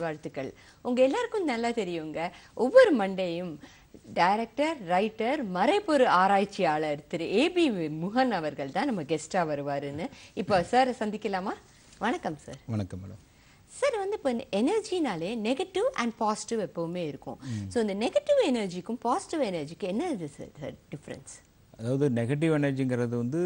நல்வாழ்த்துக்கள் உங்க எல்லாருக்கும் நல்லா தெரியுங்க ஒவ்வொரு மண்டேயும் டைரக்டர் ரைட்டர் மறைப்பொரு ஆராய்ச்சியாளர் திரு ஏபி முகன் அவர்கள் தான் நம்ம கெஸ்டா வருவாருன்னு இப்போ சார் சந்திக்கலாமா வணக்கம் சார் வணக்கம் மேடம் சார் வந்து இப்போ எனர்ஜினாலே நெகட்டிவ் அண்ட் பாசிட்டிவ் எப்பவுமே இருக்கும் ஸோ இந்த நெகட்டிவ் எனர்ஜிக்கும் பாசிட்டிவ் எனர்ஜிக்கும் என்ன இது சார் டிஃப்ரென்ஸ் அதாவது நெகட்டிவ் எனர்ஜிங்கிறது வந்து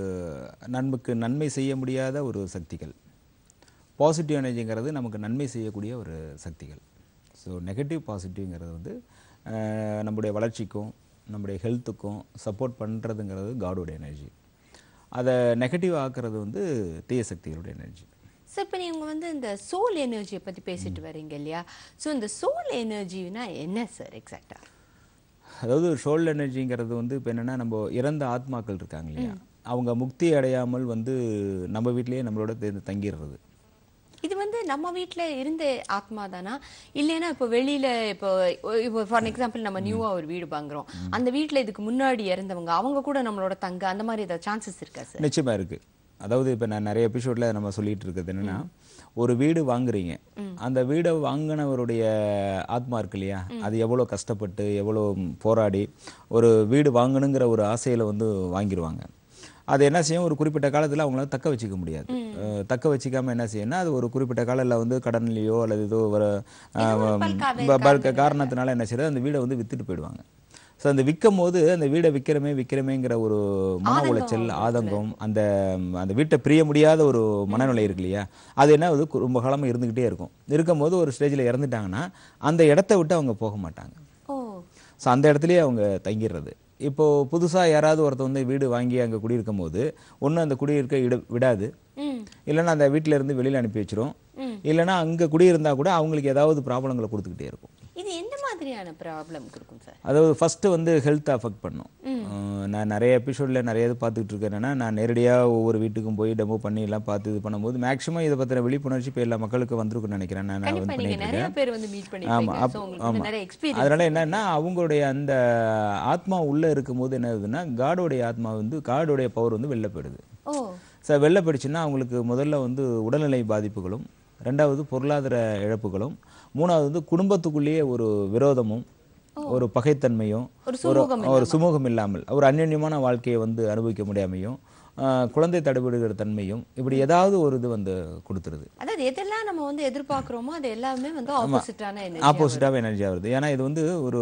நமக்கு நன்மை செய்ய முடியாத ஒரு சக்திகள் பாசிட்டிவ் எனர்ஜிங்கிறது நமக்கு நன்மை செய்யக்கூடிய ஒரு சக்திகள் ஸோ நெகட்டிவ் பாசிட்டிவ்ங்கிறது வந்து அஹ், நம்முடைய வளர்ச்சிக்கும் நம்முடைய ஹெல்த்துக்கும் சப்போர்ட் பண்ணுறதுங்கிறது காடோட எனர்ஜி அதை நெகட்டிவ் ஆக்குறது வந்து தீய சக்திகளுடைய எனர்ஜி சார் இப்போ நீங்க வந்து இந்த சோல் எனர்ஜியை பத்தி பேசிட்டு வரீங்க இல்லையா ஸோ இந்த சோல் எனர்ஜினா என்ன சார் எக்ஸாக்டா அதாவது ஷோல் எனர்ஜிங்கிறது வந்து இப்போ என்னென்னா நம்ம இறந்த ஆத்மாக்கள் இருக்காங்க இல்லையா அவங்க முக்தி அடையாமல் வந்து நம்ம வீட்டிலேயே நம்மளோட தே- தங்கிடுறது இது வந்து நம்ம வீட்ல இருந்த ஆத்மா தானா இல்லைன்னா இப்போ வெளியில இப்போ இப்போ ஃபார் எக்ஸாம்பிள் நம்ம நியூவா ஒரு வீடு வாங்குறோம் அந்த வீட்ல இதுக்கு முன்னாடி இறந்தவங்க அவங்க கூட நம்மளோட தங்க அந்த மாதிரி ஏதாவது சான்சஸ் இருக்கா சார் நிச்சயமா இருக்கு அதாவது இப்போ நான் நிறைய எபிசோட்ல நம்ம சொல்லிட்டு இருக்கிறது என்னன்னா ஒரு வீடு வாங்குறீங்க அந்த வீடை வாங்கினவருடைய ஆத்மா இருக்கு இல்லையா அது எவ்வளோ கஷ்டப்பட்டு எவ்வளோ போராடி ஒரு வீடு வாங்கணுங்கிற ஒரு ஆசையில வந்து வாங்கிடுவாங்க அது என்ன செய்யும் ஒரு குறிப்பிட்ட காலத்துல அவங்களால தக்க வச்சுக்க முடியாது அஹ், தக்க வச்சுக்காம என்ன செய்யும்னா அது ஒரு குறிப்பிட்ட காலத்தில் வந்து கடன்லையோ அல்லது ஏதோ ஒரு பல்காவே பல்க காரணத்தினால என்ன செய்யறது அந்த வீடை வந்து வித்துட்டு போயிடுவாங்க ஸோ அந்த விற்கும் போது அந்த வீடை விற்கிறமே விற்கிறமேங்கிற ஒரு மன உளைச்சல் ஆதங்கம் அந்த அந்த வீட்டை பிரிய முடியாத ஒரு மனநிலை இருக்கு இல்லையா அது என்ன ஆகுது கு- ரொம்ப காலமாக இருந்துக்கிட்டே இருக்கும் இருக்கும்போது ஒரு ஸ்டேஜில் இறந்துட்டாங்கன்னா அந்த இடத்த விட்டு அவங்க போக மாட்டாங்க ஓ ஸோ அந்த இடத்துலயே அவங்க தங்கிடுறது இப்போ புதுசா யாராவது ஒருத்தர் வந்து வீடு வாங்கி அங்க குடியிருக்கும் போது ஒண்ணு அந்த குடியிருக்க இட விடாது ம் இல்லைன்னா அந்த வீட்ல இருந்து வெளியில அனுப்பி வச்சிரும் ம். இல்லைன்னா அங்க குடியிருந்தா கூட அவங்களுக்கு ஏதாவது ப்ராப்ளங்களை கொடுத்துக்கிட்டே இருக்கும் இது எந்த மாதிரியான ப்ராப்ளம் இருக்கும் சார் அதாவது ஃபர்ஸ்ட் வந்து ஹெல்த் அஃபெக்ட் பண்ணும் அஹ் நான் நிறைய எபிசோட்ல நிறைய இது பார்த்துக்கிட்டு இருக்கேன் என்னன்னா நான் நேரடியா ஒவ்வொரு வீட்டுக்கும் போய் டெமோ பண்ணி எல்லாம் பார்த்து இது பண்ணும்போது மேக்ஸிமம் இதை பத்தின விழிப்புணர்ச்சி இப்போ எல்லா மக்களுக்கு வந்திருக்குன்னு நினைக்கிறேன் நான் நான் கண்டிப்பா வந்து நீங்க பண்ணிட்டு நிறைய இருக்கேன் பேர் வந்து மீட் ஆமா பண்ணிருப்பீங்க அப்- ஸோ உங்களுக்கு வந்து ஆமா நிறைய எக்ஸ்பீரியன்ஸ் அதனால என்னன்னா அவங்களுடைய அந்த ஆத்மா உள்ள இருக்கும்போது என்ன ஆகுதுன்னா காடோடைய ஆத்மா வந்து காடோடைய பவர் வந்து வெளில போயிடுது ஓ சார் வெளில போயிடுச்சுன்னா அவங்களுக்கு முதல்ல வந்து உடல்நிலை பாதிப்புகளும் ரெண்டாவது பொருளாதார இழப்புகளும் மூணாவது வந்து குடும்பத்துக்குள்ளேயே ஒரு விரோதமும் ஒரு பகைத்தன்மையும் ஒரு ஒரு சுமூகம் ஒரு சுமூகம் இல்லாமல் ஒரு அந்யோன்யமான வாழ்க்கையை வந்து அனுபவிக்க முடியாமையும் ஆஹ், குழந்தை தடுபடுகிற தன்மையும் இப்படி ஏதாவது ஒரு இது வந்து கொடுத்துருது அதாவது எதெல்லாம் நம்ம வந்து எதிர்பார்க்கிறோமோ அது எல்லாமே வந்து ஆப்போசிட்டான எனர்ஜி ஆப்போசிட்டாகவே எனர்ஜியாக வருது ஏன்னா இது வந்து ஒரு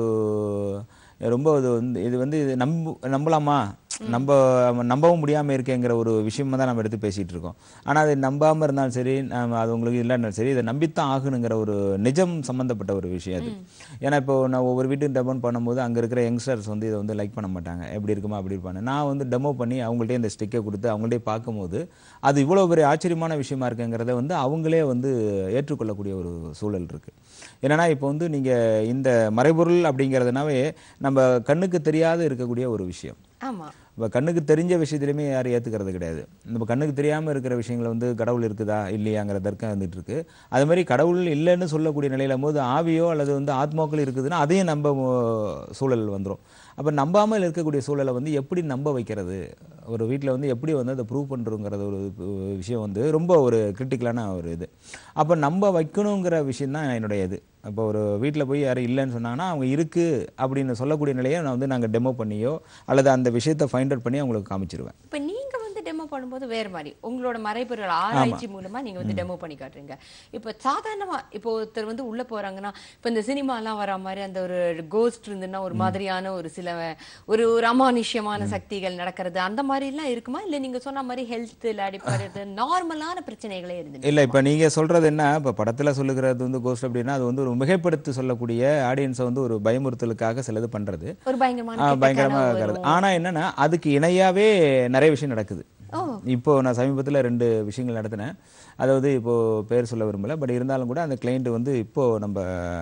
ரொம்ப இது வந்து இது வந்து இது நம்ப நம்பலாமா நம்ப நம்பவும் முடியாமல் இருக்கேங்கிற ஒரு விஷயமா தான் நம்ம எடுத்து பேசிட்டு இருக்கோம் ஆனால் அது நம்பாமல் இருந்தாலும் சரி நாம அது உங்களுக்கு இல்லைன்னாலும் சரி இதை நம்பித்தான் ஆகணுங்கிற ஒரு நிஜம் சம்பந்தப்பட்ட ஒரு விஷயம் அது ஏன்னா இப்போ நான் ஒவ்வொரு வீட்டுக்கு டெமோ பண்ணும்போது அங்கே இருக்கிற யங்ஸ்டர்ஸ் வந்து இதை வந்து லைக் பண்ண மாட்டாங்க எப்படி இருக்குமா அப்படி இருப்பாங்க நான் வந்து டெமோ பண்ணி அவங்கள்ட்டே இந்த ஸ்டிக்கை கொடுத்து அவங்கள்ட்டே பார்க்கும்போது அது இவ்வளோ பெரிய ஆச்சரியமான விஷயமா இருக்குங்கிறத வந்து அவங்களே வந்து ஏற்றுக்கொள்ளக்கூடிய ஒரு சூழல் இருக்கு என்னன்னா இப்போ வந்து நீங்க இந்த மறைபொருள் அப்படிங்கிறதுனாவே நம்ம கண்ணுக்கு தெரியாத இருக்கக்கூடிய ஒரு விஷயம் ஆமா இப்போ கண்ணுக்கு தெரிஞ்ச விஷயத்துலையுமே யாரும் ஏற்றுக்கிறது கிடையாது நம்ம கண்ணுக்கு தெரியாமல் இருக்கிற விஷயங்களை வந்து கடவுள் இருக்குதா இல்லையாங்கிற தர்க்கம் வந்துட்டு இருக்கு அது மாதிரி கடவுள் இல்லைன்னு சொல்லக்கூடிய நிலையில போது ஆவியோ அல்லது வந்து ஆத்மாக்கள் இருக்குதுன்னா அதையும் நம்ப மு- சூழல் வந்துடும் அப்போ நம்பாமல் இருக்கக்கூடிய சூழலை வந்து எப்படி நம்ப வைக்கிறது ஒரு வீட்டில் வந்து எப்படி வந்து அதை ப்ரூவ் பண்ணுறோங்கிறது ஒரு அஹ், விஷயம் வந்து ரொம்ப ஒரு கிரிட்டிக்கலான ஒரு இது அப்போ நம்ப வைக்கணுங்கிற விஷயம் தான் என்னுடைய இது இப்போ ஒரு வீட்டில் போய் யாரும் இல்லைன்னு சொன்னாங்கன்னா அவங்க இருக்கு அப்படின்னு சொல்லக்கூடிய நிலையை நான் வந்து நாங்கள் டெமோ பண்ணியோ அல்லது அந்த விஷயத்தை ஃபைண்ட் அவுட் பண்ணி அவங்களுக்கு காமிச்சிருவேன் இப்ப நீங்க வந்து டெமோ பண்ணும்போது வேற மாதிரி உங்களோட மறைபொருள் ஆராய்ச்சி மூலமா நீங்க வந்து டெமோ பண்ணி காட்டுறீங்க இப்போ சாதாரணமா இப்போ ஒருத்தர் வந்து உள்ள போறாங்கன்னா இப்போ இந்த சினிமாலாம் வர மாதிரி அந்த ஒரு கோஸ்ட் இருந்துன்னா ஒரு மாதிரியான ஒரு சில ஒரு ஒரு அமானுஷ்யமான சக்திகள் நடக்கிறது அந்த மாதிரி எல்லாம் இருக்குமா இல்ல நீங்க சொன்ன மாதிரி ஹெல்த் அடிப்படுறது நார்மலான பிரச்சனைகளே இருந்து இல்லை இப்போ நீங்கள் சொல்கிறது என்ன இப்போ படத்தில் சொல்லுகிறது வந்து கோஸ்ட் அப்படின்னா அது வந்து ஒரு மிகைப்படுத்தி சொல்லக்கூடிய ஆடியன்ஸை வந்து ஒரு பயமுறுத்தலுக்காக சிலது பண்ணுறது ஒரு பயங்கரமான கெட்ட பயங்கரமாக கனவு இருக்கிறது வரும். ஆனால் என்னன்னா அதுக்கு இணையாவே நிறைய விஷயம் நடக்குது ஓ இப்போ நான் சமீபத்தில் ரெண்டு விஷயங்கள் நடத்தினேன் அதாவது இப்போ பேர் சொல்ல விரும்பல பட் இருந்தாலும் கூட அந்த கிளைண்ட் வந்து இப்போ நம்ம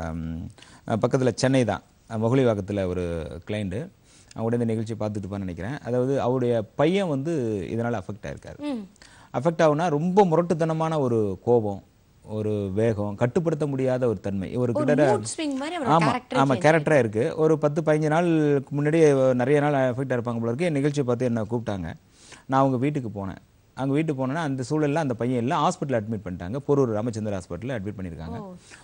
பக்கத்தில் சென்னை தான் மொகலிவாக்கத்தில் ஒரு கிளைண்ட்டு அவங்க கூட இந்த நிகழ்ச்சி பார்த்துட்டு இருப்பான்னு நினைக்கிறேன் அதாவது அவருடைய பையன் வந்து இதனால் அஃபெக்ட் ஆயிருக்காரு ம் அஃபெக்ட் ஆகுனா ரொம்ப முரட்டுத்தனமான ஒரு கோபம் ஒரு வேகம் கட்டுப்படுத்த முடியாத ஒரு தன்மை ஒரு ஒரு கிட்ட மூட் ஸ்விங் மாதிரி அவரோட ஆமா கேரக்டர் ஆமா கேரக்டரா இருக்கு ஒரு பத்து பதினஞ்சு நாளுக்கு முன்னாடியே நிறைய நாள் எஃபெக்ட் இருப்பாங்க போல இருக்கு என் நிகழ்ச்சியை பார்த்து என்ன கூப்பிட்டாங்க நான் அவங்க வீட்டுக்கு போனேன் அங்கே வீட்டுக்கு போனோன்னா அந்த சூழலில் அந்த பையன் இல்லை ஹாஸ்பிட்டல் அட்மிட் பண்ணிட்டாங்க போரூர் ராமச்சந்திர ஹாஸ்பிட்டலில் அட்மிட் பண்ணியிருக்காங்க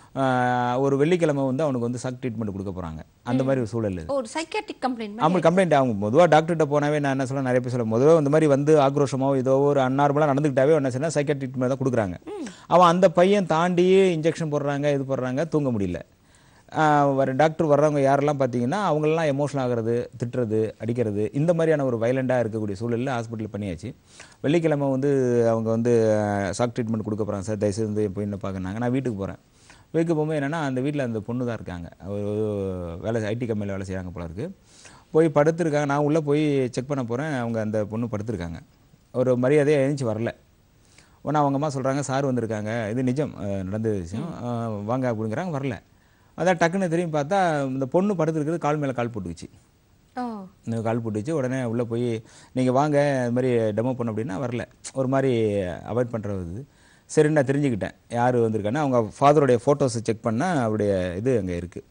ஆஹ் ஒரு வெள்ளிக்கிழமை வந்து அவனுக்கு வந்து சக் ட்ரீட்மெண்ட் கொடுக்க போகிறாங்க அந்த மாதிரி ஒரு சூழல் இது ஒரு சைக்காட்டிக் கம்ப்ளைண்ட் அவங்க கம்ப்ளைண்ட் அவங்க பொதுவாக டாக்டர்கிட்ட போனாவே நான் என்ன சொல்ல நிறைய பேர் சொல்ல முதல்ல இந்த மாதிரி வந்து ஆக்ரோஷமோ ஏதோ ஒரு அன்னார்மலாக நடந்துக்கிட்டாவே என்ன சொன்னால் சைக்கா ட்ரீட்மெண்ட் தான் கொடுக்குறாங்க அவன் அந்த பையன் தாண்டியே இன்ஜெக்ஷன் போடுறாங்க இது போடுறாங்க தூங்க முடியல ஆஹ் வர டாக்டர் வர்றவங்க யாரெல்லாம் பார்த்தீங்கன்னா அவங்களெல்லாம் எமோஷனல் ஆகிறது திட்டுறது அடிக்கிறது இந்த மாதிரியான ஒரு வைலண்டாக இருக்கக்கூடிய சூழலில் ஹாஸ்பிட்டல் பண்ணியாச்சு வெள்ளிக்கிழமை வந்து அவங்க வந்து ஷாக் ட்ரீட்மெண்ட் கொடுக்க போகிறாங்க சார் தயவுசெய்து வந்து போய் என்ன பார்க்கறாங்க நான் வீட்டுக்கு போகிறேன் வீட்டுக்கு போகும்போது என்னென்னா அந்த வீட்டில் அந்த பொண்ணு தான் இருக்காங்க அவர் வேலை ஐடி கம்பெனியில் வேலை செய்கிறாங்க போல இருக்கு போய் படுத்திருக்காங்க நான் உள்ளே போய் செக் பண்ண போகிறேன் அவங்க அந்த பொண்ணு படுத்திருக்காங்க ஒரு மரியாதையாக எழுந்துச்சு வரல உடனே அவங்க அம்மா சொல்கிறாங்க சார் வந்திருக்காங்க இது நிஜம் அஹ் நடந்த விஷயம் அஹ் வாங்க அப்படிங்கிறாங்க வரல அதான் டக்குன்னு திரும்பி பார்த்தா இந்த பொண்ணு படுத்துருக்கிறது கால் மேலே கால் போட்டுக்குச்சு ஓ இந்த கால் போட்டுச்சு உடனே உள்ளே போய் நீங்கள் வாங்க இது மாதிரி டெமோ பண்ண அப்படின்னா வரல ஒரு மாதிரி அவாய்ட் பண்ணுறது சரி நான் தெரிஞ்சுக்கிட்டேன் யார் வந்திருக்காங்கன்னா அவங்க ஃபாதருடைய ஃபோட்டோஸை செக் பண்ணால் அவருடைய இது அங்கே இருக்குது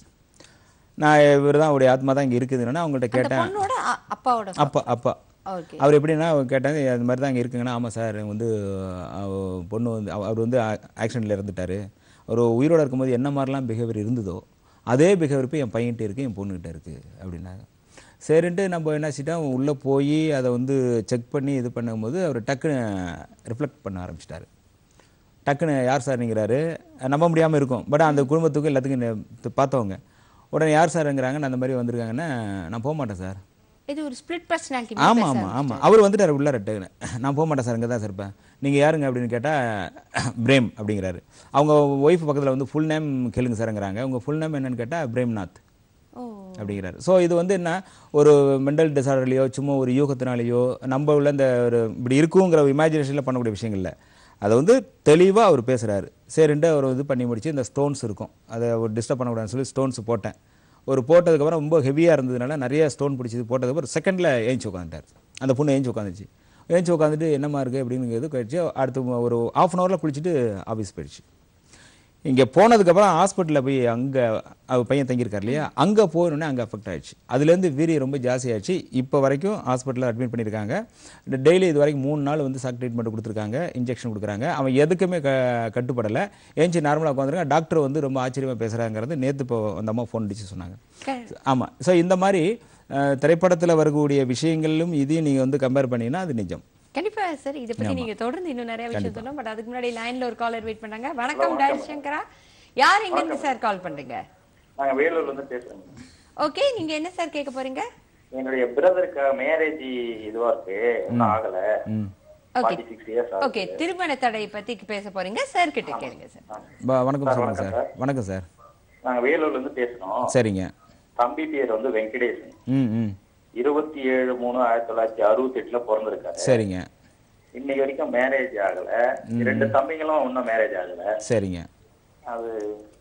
நான் இவர் தான் அவருடைய ஆத்மா தான் இங்கே இருக்குதுன்னா அவங்கள்ட்ட அந்த கேட்டேன் பொண்ணோட அ- அப்பாவோட அப்பா அப்பா ஓகே அவர் எப்படின்னா அவர் கேட்டாங்க அது மாதிரி தான் இங்கே இருக்குங்கன்னா ஆமாம் சார் வந்து அவ பொண்ணு வந்து அவ- அவர் வந்து ஆக்சிடெண்ட்டில் இறந்துட்டாரு ஒரு உயிரோட இருக்கும்போது என்ன மாதிரிலாம் பிஹேவியர் இருந்ததோ அதே பிஹேவியர் இப்போ என் பையன்கிட்ட இருக்குது என் பொண்ணுகிட்ட இருக்குது அப்படின்னாங்க சரின்ட்டு நம்ம என்ன செஞ்சிட்டோம் உள்ளே போய் அதை வந்து செக் பண்ணி இது பண்ணும்போது அவர் டக்குன்னு ரிஃப்ளெக்ட் பண்ண ஆரம்பிச்சிட்டாரு டக்குன்னு யார் சார் நீங்கிறாரு நம்ப முடியாமல் இருக்கும் பட் அந்த குடும்பத்துக்கும் எல்லாத்துக்கும் இந்த- பார்த்தவங்க உடனே யார் சார்ங்கிறாங்க நான் அந்த மாதிரி வந்திருக்காங்கன்னா நான் போக மாட்டேன் சார் இது ஒரு ஸ்பிளிட் பர்சனாலிட்டி ஆமாம் ஆமாம் ஆமாம் அவர் வந்துட்டார் உள்ள ரெட்டுன்னு நான் போக மாட்டேன் சார் இங்கே தான் சார் இருப்பேன் நீங்கள் யாருங்க அப்படின்னு கேட்டால் பிரேம் அப்படிங்கிறாரு அவங்க ஒய்ஃப் பக்கத்தில் வந்து ஃபுல் நேம் கேளுங்க சார்ங்கிறாங்க உங்கள் ஃபுல் நேம் என்னன்னு கேட்டால் பிரேம்நாத் ஓ அப்படிங்கிறாரு ஸோ இது வந்து என்ன ஒரு மென்டல் டிசார்டர்லையோ சும்மா ஒரு யூகத்தினாலேயோ நம்ம உள்ள இந்த ஒரு இப்படி இருக்குங்கிற இமேஜினேஷனில் பண்ணக்கூடிய விஷயங்கள் இல்லை அதை வந்து தெளிவாக அவர் பேசுகிறாரு சரின்ட்டு அவர் இது பண்ணி முடிச்சு இந்த ஸ்டோன்ஸ் இருக்கும் அதை ஒரு டிஸ்டர்ப் பண்ணக்கூடாதுன்னு சொல்லி ஸ்டோன்ஸ் போட்டேன் ஒரு போட்டதுக்கப்புறம் ரொம்ப ஹெவியாக இருந்ததுனால நிறைய ஸ்டோன் பிடிச்சது போட்டதுக்கப்புறம் செகண்டில் ஏஞ்சி உட்காந்துட்டார் அந்த பொண்ணு ஏஞ்சி உட்காந்துச்சு ஏஞ்சி உட்காந்துட்டு என்னம்மா இருக்குது அப்படிங்கிறது கழிச்சு அடுத்து ஒரு ஆஃப் அன் ஹவரில் குளிச்சுட்டு ஆஃபீஸ் போயிடுச்சு இங்கே போனதுக்கப்புறம் ஹாஸ்பிட்டலில் போய் அங்கே அவ பையன் தங்கியிருக்கார் இல்லையா அங்கே போகணுன்னே அங்கே அஃபெக்ட் ஆயிடுச்சு அதுலேருந்து வீரியம் ரொம்ப ஜாஸ்தியாச்சு இப்போ வரைக்கும் ஹாஸ்பிட்டலில் அட்மிட் பண்ணியிருக்காங்க டெய்லி இது வரைக்கும் மூணு நாள் வந்து சாக் ட்ரீட்மெண்ட் கொடுத்துருக்காங்க இன்ஜெக்ஷன் கொடுக்குறாங்க அவன் எதுக்குமே க கட்டுப்படலை ஏஞ்சி நார்மலாக உட்காந்துருக்கான் டாக்டர் வந்து ரொம்ப ஆச்சரியமாக பேசுகிறாங்கிறது நேற்று இப்போ அந்த அம்மா ஃபோன் அடிச்சு சொன்னாங்க ஆமாம் ஸோ இந்த மாதிரி திரைப்படத்தில் வரக்கூடிய விஷயங்களிலும் இதையும் நீங்கள் வந்து கம்பேர் பண்ணீங்கன்னா அது நிஜம் கண்டிப்பா சார் இத பத்தி நீங்க தொடர்ந்து இன்னும் நிறைய விஷயம் சொல்லணும் பட் அதுக்கு முன்னாடி லைன்ல ஒரு காலர் வெயிட் பண்ணாங்க வணக்கம் டாக்டர் சங்கரா யார் எங்க இருந்து சார் கால் பண்றீங்க நாங்க வேலூர்ல இருந்து பேசுறோம் ஓகே நீங்க என்ன சார் கேட்க போறீங்க என்னுடைய பிரதருக்கு மேரேஜ் இதுவா இருக்கு இன்னும் ஆகல ம் ஓகே ஃபார்ட்டி சிக்ஸ் இயர்ஸ் ஆகுது ஓகே திருமண தடை பத்தி பேச போறீங்க சார் கிட்ட கேளுங்க சார் ப- வணக்கம் சார், சொல்லுங்கள் வணக்கம் சார் வணக்கம் சார் நாங்க வேலூர்ல இருந்து பேசுறோம் சரிங்க தம்பி பேர் வந்து வெங்கடேசன் ம் ம் இருபத்தி ஏழு மூணு ஆயிரத்தி தொள்ளாயிரத்தி அறுபத்தி எட்டுல பிறந்திருக்காரு சரிங்க இன்னைக்கு வரைக்கும் மேரேஜ் ஆகல ரெண்டு தம்பிங்களும் இன்னும் மேரேஜ் ஆகல சரிங்க அது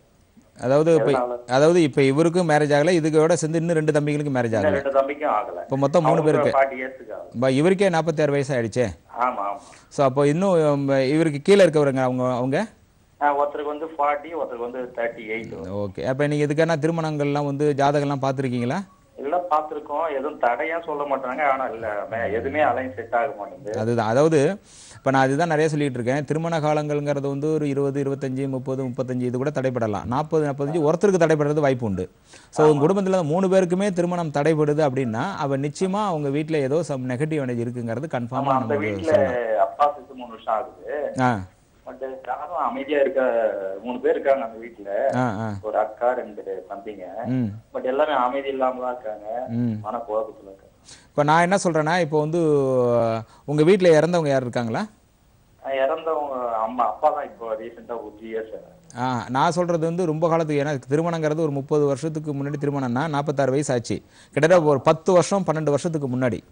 அதாவது இப்போ எதனால? அதாவது இப்போ இவருக்கும் மேரேஜ் ஆகல இதுக்கோட சேர்ந்து இன்னும் ரெண்டு தம்பிகளுக்கும் மேரேஜ் இன்னும் ஆகல ரெண்டு தம்பிக்கும் ஆகல இப்போ மொத்தம் மூணு பேருக்கு ஃபார்ட்டி இயர்ஸ்க்கு ஆகுது ப- இவருக்கே நாற்பத்தாறு வயசு ஆயிடுச்சே ஆமா ஆமா ஸோ அப்போ இன்னும் உம், இவருக்கு கீழே இருக்கவருங்க அவங்க அவங்க ஆஹ் ஒருத்தருக்கு வந்து ஃபார்ட்டி ஒருத்தருக்கு வந்து தேர்ட்டி எயிட் ஓகே அப்போ நீங்கள் இதுக்கான திருமணங்கள்லாம் வந்து ஜாதகம்லாம் பார்த்துருக்கீங்களா எல்லாம் பார்த்திருக்கோம் எதுவும் தடையா சொல்ல மாட்டாங்க ஆனா இல்ல மே- எதுவுமே அலைன் செட் ஆக மாட்டேங்குது அதுதான் அதாவது இப்போ நான் அதுதான் நிறைய சொல்லிட்டு இருக்கேன் திருமண காலங்கள்ங்கிறது வந்து ஒரு இருபது இருபத்தஞ்சு முப்பது முப்பத்தஞ்சு இது கூட தடைப்படலாம் நாற்பது நாற்பத்தஞ்சு ஒருத்தருக்கு தடைப்படுறது வாய்ப்பு உண்டு ஸோ உங்க குடும்பத்தில் மூணு பேருக்குமே திருமணம் தடைப்படுது அப்படின்னா அவ நிச்சயமா அவங்க வீட்டில் ஏதோ சம் நெகட்டிவ் எனர்ஜி இருக்குங்கிறது ஆமா கன்ஃபார்மாக அந்த நம்ம வீட்டுல சொல்லலாம் அப்பா செத்து மூணு வருஷம் ஆகுது ஆ பட் யாரும் அமைதியா இருக்க மூணு பேர் இருக்காங்க அந்த வீட்டுல ஆ ஆ ஒரு அக்கா ரெண்டு தம்பிங்க ம் பட் எல்லாமே அமைதி இல்லாம தான் இருக்காங்க ம் மன குழப்பத்துல இருக்காங்க இப்போ நான் என்ன சொல்றேன்னா இப்போ வந்து உங்க வீட்டில் இறந்தவங்க யார் இருக்காங்களா ஆஹ் இறந்தவங்க அம்மா அப்பா தான் இப்போ ரீசெண்டா ஒரு த்ரீ இயர்ஸ் ஆ நான் சொல்றது வந்து ரொம்ப காலத்துக்கு ஏன்னா திருமணங்கிறது ஒரு முப்பது வருஷத்துக்கு முன்னாடி திருமணம்னா நாற்பத்தாறு வயசு ஆச்சு கிட்டத்தட்ட ஒரு பத்து வருஷம் பன்னெண்டு வருஷத்துக்கு முன்னாடி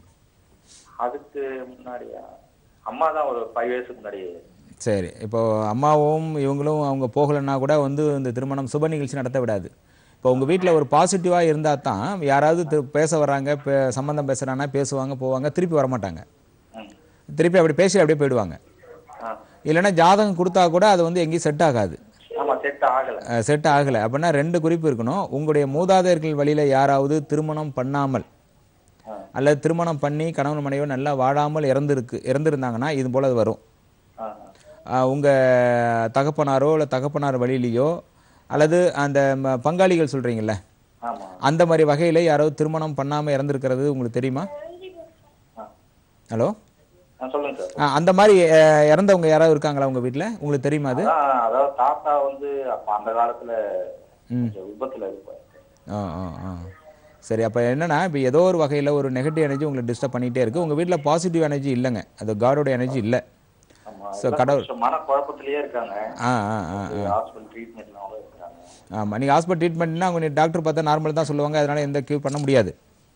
அதுக்கு முன்னாடியா அம்மா தான் ஒரு ஃபைவ் இயர்ஸ்க்கு முன்னாடி சரி இப்போ அம்மாவும் இவங்களும் அவங்க போகலைன்னா கூட வந்து இந்த திருமணம் சுப நிகழ்ச்சி நடத்த விடாது இப்போ உங்கள் வீட்டில் ஒரு பாசிட்டிவாக இருந்தால் தான் யாராவது தி- பேச வர்றாங்க பே சம்மந்தம் பேசுகிறாங்கன்னா பேசுவாங்க போவாங்க திருப்பி வரமாட்டாங்க ம். திருப்பி அப்படி பேசி அப்படியே போயிடுவாங்க ஆ. இல்லைன்னா ஜாதகம் கொடுத்தா கூட அது வந்து எங்கேயும் செட் ஆகாது ஆமா செட் ஆகல செட் ஆகலை அப்படின்னா ரெண்டு குறிப்பு இருக்கணும் உங்களுடைய மூதாதையர்கள் வழியில் யாராவது திருமணம் பண்ணாமல் ஆ. அல்லது திருமணம் பண்ணி கணவன் மனைவியோ நல்லா வாழாமல் இறந்துருக்கு இறந்துருந்தாங்கன்னா இது போல அது வரும் ஆ, ஆஹ் உங்க தகப்பனாரோ இல்லை தகப்பனார் வழியிலையோ அல்லது அந்த ம- பங்காளிகள் சொல்றீங்கல்ல ஆமா அந்த மாதிரி வகையில யாராவது திருமணம் பண்ணாம இறந்துருக்கிறது உங்களுக்கு தெரியுமா ஆ. ஹலோ ஆ, சொல்லுங்க சார் ஆ, அந்த மாதிரி அஹ், இறந்தவங்க யாராவது இருக்காங்களா உங்க வீட்ல உங்களுக்கு தெரியுமா அது அதான் அதாவது தாத்தா வந்து அப்ப அந்த காலத்துல கொஞ்சம் விபத்துல இருப்பாரு ஆ ஆ ஆ சரி அப்போ என்னன்னா இப்போ ஏதோ ஒரு வகையில் ஒரு நெகட்டிவ் எனர்ஜி உங்களை டிஸ்டர்ப் பண்ணிகிட்டே இருக்கு உங்கள் வீட்டில் பாசிட்டிவ் எனர்ஜி இல்லைங்க அது காடோட எனர்ஜி இல்லை ஆமா So, எல்லாம் கடவுள்- கொஞ்சம் மன குழப்பத்திலேயே இருக்காங்க ஆ ஆ ஆ ஹாஸ்பிட்டல் ட்ரீட்மெண்ட்லாம் இருக்காங்க ஆமாம் நீங்கள் ஹாஸ்பிட்டல் ட்ரீட்மெண்ட்னா அவங்க டாக்டர் பார்த்தா நார்மல் தான் சொல்லுவாங்க அதனால எந்த கியூர் பண்ண முடியாது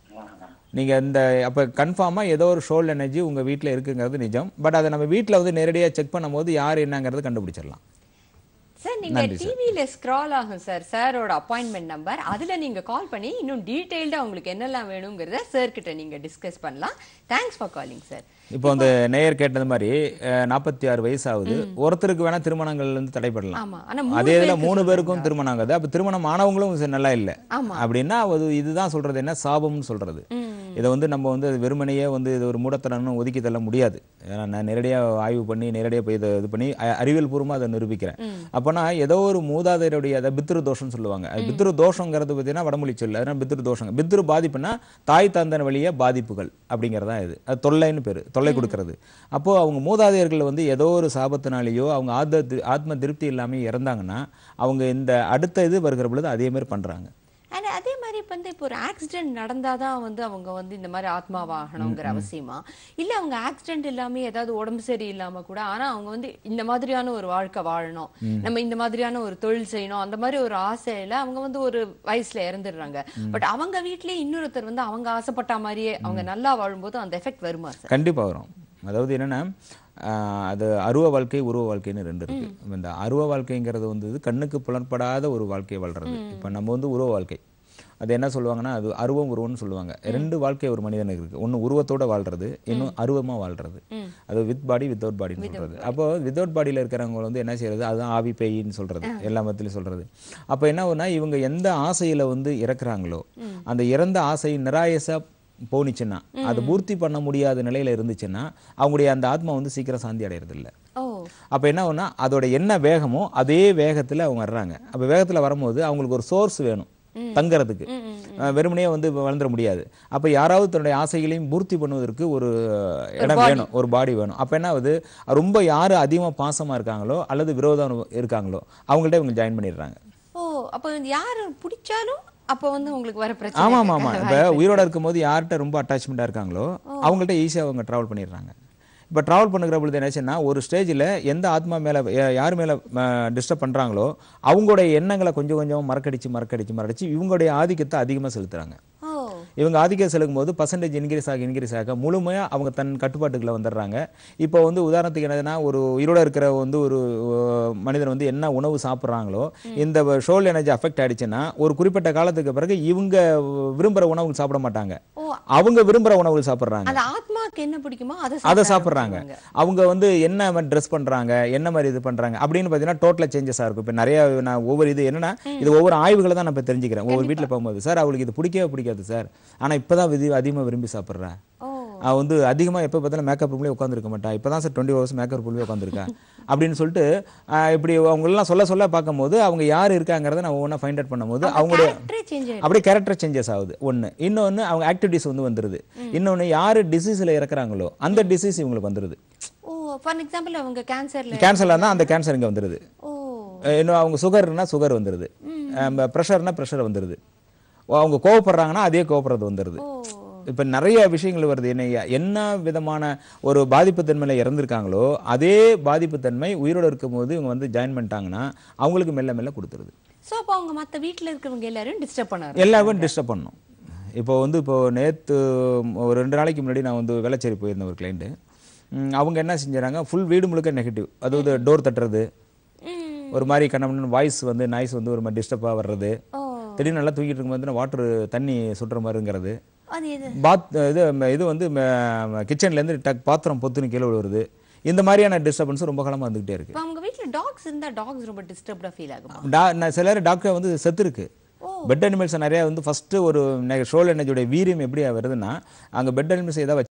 நீங்கள் இந்த அப்போ கன்ஃபார்மாக ஏதோ ஒரு ஷோல் எனர்ஜி உங்கள் வீட்டில் இருக்குங்கிறது நிஜம் பட் அதை நம்ம வீட்டில் வந்து நேரடியாக செக் பண்ணும்போது யார் என்னங்கிறது கண்டுபிடிச்சிடலாம் சார் நீங்க டிவில ஸ்க்ரால் ஆகும் சார் சாரோட அப்பாயின்மெண்ட் நம்பர் அதுல நீங்க கால் பண்ணி இன்னும் டீடைல்டா உங்களுக்கு என்னெல்லாம் வேணுங்கிறத சார் கிட்ட நீங்க டிஸ்கஸ் பண்ணலாம் தேங்க்ஸ் ஃபார் காலிங் சார் இப்போ அந்த நேயர் கேட்டது மாதிரி நாற்பத்தி ஆறு வயசு ஆகுது ஒருத்தருக்கு வேணா திருமணங்கள் வந்து தடைப்படலாம் ஆமா ஆனா அதே இதுல மூணு பேருக்கும் திருமணம் ஆகுது அப்ப திருமணம் ஆனவங்களும் சரி நல்லா இல்ல ஆமா. அப்படின்னா அது இதுதான் சொல்றது என்ன சாபம்னு சொல்றது இதை வந்து நம்ம வந்து அது வெறுமனையே வந்து இது ஒரு மூடத்தனம்னு ஒதுக்கி தள்ள முடியாது ஏன்னா நான் நேரடியா ஆய்வு பண்ணி நேரடியா போய் இதை இது பண்ணி அ- அறிவியல் பூர்வமா அதை நிரூபிக்கிறேன் அப்பனா ஏதோ ஒரு மூதாதையருடைய அதை பித்ரு தோஷம்னு சொல்லுவாங்க அது பித்ரு தோஷங்கிறது பார்த்தீங்கன்னா வடமொழி சொல்லு அதனால பித்ரு தோஷங்க பித்ரு பாதிப்புனா தாய் தந்தன் வழிய பாதிப்புகள் அப்படிங்கறதா இது அது தொல்லைன்னு பேரு தொல்லை கொடுக்கறது அப்போ அவங்க மூதாதையர்கள் வந்து ஏதோ ஒரு சாபத்தினாலேயோ அவங்க ஆத்த தி- ஆத்ம திருப்தி இல்லாம இறந்தாங்கன்னா அவங்க இந்த அடுத்த இது வருகிற பொழுது அதே மாதிரி பண்றாங்க அண்ட் அதே மாதிரி இப்ப வந்து இப்போ ஒரு ஆக்சிடென்ட் நடந்தாதான் வந்து அவங்க வந்து இந்த மாதிரி ஆத்மாவாகணுங்கிற அவசியமா இல்ல அவங்க ஆக்சிடென்ட் இல்லாம ஏதாவது உடம்பு சரி இல்லாம கூட ஆனா அவங்க வந்து இந்த மாதிரியான ஒரு வாழ்க்கை வாழணும் நம்ம இந்த மாதிரியான ஒரு தொழில் செய்யணும் அந்த மாதிரி ஒரு ஆசையில அவங்க வந்து ஒரு வயசுல இறந்துடுறாங்க பட் அவங்க வீட்லயே இன்னொருத்தர் வந்து அவங்க ஆசைப்பட்ட மாதிரியே அவங்க நல்லா வாழும்போது அந்த எஃபெக்ட் வருமா சார் கண்டிப்பா வரும் அதாவது என்னன்னா ஆஹ், அது அருவ வாழ்க்கை உருவ வாழ்க்கைன்னு ரெண்டு இருக்கு இந்த அருவ வாழ்க்கைங்கிறது வந்து கண்ணுக்கு புலன்படாத ஒரு வாழ்க்கையை வாழ்றது இப்ப நம்ம வந்து உருவ வாழ்க்கை அது என்ன சொல்லுவாங்கன்னா அது அருவம் உருவம்னு சொல்லுவாங்க ரெண்டு வாழ்க்கை ஒரு மனிதனுக்கு இருக்கு ஒன்னு உருவத்தோட வாழ்றது இன்னும் அருவமா வாழ்றது அது வித் பாடி வித்தவுட் பாடின்னு சொல்றது அப்போ வித்தவுட் பாடியில இருக்கிறவங்க வந்து என்ன செய்யறது அதுதான் ஆவி பேயின்னு சொல்றது எல்லா மத்தியிலும் சொல்றது அப்போ என்ன ஆகும்னா இவங்க எந்த ஆசையில வந்து இறக்குறாங்களோ அந்த இறந்த ஆசை நிராயசா போனிச்சுன்னா அது பூர்த்தி பண்ண முடியாத நிலையில இருந்துச்சுன்னா அவங்களுடைய அந்த ஆத்மா வந்து சீக்கிரம் சாந்தி அடையிறது இல்ல ஓ அப்ப என்ன ஆகும்னா அதோட என்ன வேகமோ அதே வேகத்துல அவங்க வர்றாங்க அப்ப வேகத்துல வரும்போது அவங்களுக்கு ஒரு சோர்ஸ் வேணும் தங்கறதுக்கு அஹ் வெறுமனே வந்து வளர்ந்துட முடியாது அப்ப யாராவது தன்னுடைய ஆசைகளையும் பூர்த்தி பண்ணுவதற்கு ஒரு இடம் வேணும் ஒரு பாடி வேணும் அப்ப என்ன ஆகுது ரொம்ப யாரு அதிகமா பாசமா இருக்காங்களோ அல்லது விரோதம் இருக்காங்களோ அவங்கள்ட்ட இவங்க ஜாயின் பண்ணிடுறாங்க ஓ அப்ப யாரு பிடிச்சாலும் அப்ப வந்து உங்களுக்கு வர பிரச்சனை ஆமா ஆமா ஆமா இருக்காது. இப்ப உயிரோட இருக்கும்போது யார்கிட்ட ரொம்ப அட்டாச்மெண்டா இருக்காங்களோ அவங்கள்ட்ட ஈஸியா அவங்க டிராவல் பண்ணிடுறாங்க இப்ப டிராவல் பண்ணுகிற பொழுது என்னாச்சுன்னா ஒரு ஸ்டேஜ்ல எந்த ஆத்மா மேல யா- யார் மேல டிஸ்டர்ப் பண்றாங்களோ அவங்களுடைய எண்ணங்களை கொஞ்சம் கொஞ்சம் மறக்கடிச்சு மறக்கடிச்சு மறக்கடிச்சு இவங்களுடைய ஆதிக்கத்தை அதிகமா செலுத்துறாங்க ஓ இவங்க ஆதிக்கம் செலுக்கும் போது பர்சன்டேஜ் இன்க்ரீஸ் ஆக இன்க்ரீஸ் ஆக முழுமையா அவங்க தன் கட்டுப்பாட்டுக்குள்ள வந்துடுறாங்க இப்போ வந்து உதாரணத்துக்கு என்னதுன்னா ஒரு உயிரோட இருக்கிற வந்து ஒரு அஹ், மனிதன் வந்து என்ன உணவு சாப்பிட்றாங்களோ இந்த ஷோல் எனர்ஜி அஃபெக்ட் ஆயிடுச்சுன்னா ஒரு குறிப்பிட்ட காலத்துக்கு பிறகு இவங்க விரும்புற உணவுகள் சாப்பிட மாட்டாங்க ஓ அவங்க விரும்புற உணவுகள் சாப்பிட்றாங்க அந்த ஆத்மாக்கு என்ன பிடிக்குமோ அதை அதை சாப்பிட சாப்பிட்றாங்க அவங்க வந்து என்ன ட்ரெஸ் பண்றாங்க என்ன மாதிரி இது பண்றாங்க அப்படின்னு பார்த்தீங்கன்னா டோட்டலா சேஞ்சஸாக இருக்கும் இப்போ நிறைய நான் ஒவ்வொரு இது என்னன்னா இது ஒவ்வொரு ஆய்வுகளை தான் நான் இப்போ தெரிஞ்சுக்கிறேன் ஒவ்வொரு வீட்டில் போகும்போது சார் அவளுக்கு இது பிடிக்கவே பிடிக்காது சார் ஆனா இப்பதான் விதி அதிகமா விரும்பி சாப்பிட்றா ஓ அவ வந்து அதிகமா எப்போ பார்த்தாலும் மேக்கப் ரூம்லேயே உட்காந்துருக்க மாட்டா இப்பதான் சார் டுவெண்ட்டி ஹவர்ஸ் மேக்கப் ரூம்லேயே உட்காந்துருக்கா அப்படின்னு சொல்லிட்டு ஆஹ் இப்படி அவங்களெல்லாம் சொல்ல சொல்ல பார்க்கும்போது அவங்க யார் இருக்காங்கிறத நான் ஒவ்வொன்றா ஃபைண்ட் அவுட் பண்ணும்போது அவங்களுடைய கேரக்டரே சேஞ்ச் ஆயிடும் அப்படியே கேரக்டர் சேஞ்சஸ் ஆகுது ஒண்ணு இன்னொன்னு அவங்க ஆக்டிவிட்டிஸ் வந்து வந்துருது இன்னொன்னு யாரு டிசீஸ்ல இறக்குறாங்களோ அந்த டிசீஸ் இவங்களுக்கு வந்துருது ஓ ஃபார் எக்ஸாம்பிள் அவங்க கேன்சர்ல கேன்சர்ல இருந்தா அந்த கேன்சர் இங்க வந்துருது ஓ அஹ் இன்னும் அவங்க சுகர்னா சுகர் வந்துருது ப்ரெஷர்னா ப்ரெஷர் வந்துருது ஓ, அவங்க கோவப்படுறாங்கன்னா அதே கோவப்படுறது வந்துருது ஓ இப்ப நிறைய விஷயங்கள் வருது என்ன என்ன விதமான ஒரு பாதிப்பு தன்மையில இறந்திருக்காங்களோ அதே பாதிப்பு தன்மை உயிரோட இருக்கும்போது இவங்க வந்து ஜாயின் பண்ணிட்டாங்கன்னா அவங்களுக்கு மெல்ல மெல்ல கொடுத்துருது சோ அப்ப அவங்க மத்த வீட்ல இருக்கிறவங்க எல்லாரும் டிஸ்டர்ப் பண்ணாரு எல்லாரும் டிஸ்டர்ப் பண்ணும் இப்போ வந்து இப்போ நேத்து ஒரு ரெண்டு நாளைக்கு முன்னாடி நான் வந்து வேளச்சேரி போயிருந்தேன் ஒரு கிளைண்ட்டு அவங்க என்ன செஞ்சுறாங்க ஃபுல் வீடு முழுக்க நெகட்டிவ் அதாவது டோர் தட்டுறது ம். ஒரு மாதிரி கண்ணம்னு வாய்ஸ் வந்து நாய்ஸ் வந்து ஒரு மாதிரி டிஸ்டர்பாக வர்றது ஓ திடீர்னு நல்லா தூங்கிட்டு இருக்கும்போது வாட்டர் தண்ணி சுட்டுற மாதிரிங்கிறது அது எது பாத் இது இது வந்து கிச்சன்லேருந்து டக் பாத்திரம் பொத்துன்னு கீழே விழுவுறது இந்த மாதிரியான டிஸ்டர்பன்ஸ் ரொம்ப காலமாக வந்துகிட்டே இருக்கு இப்ப அவங்க வீட்ல டாக்ஸ் இருந்தா டாக்ஸ் ரொம்ப டிஸ்டர்ப்டா ஃபீல் ஆகுமா டா நான் சில நேரம் டாக்டர் வந்து செத்து இருக்கு ஓ பெட் அனிமல்ஸ் நிறைய வந்து ஃபர்ஸ்ட் ஒரு ஷோல் எனர்ஜியோட வீரியம் எப்படி வருதுன்னா அங்க பெட் அனிமல்ஸ் ஏதாவது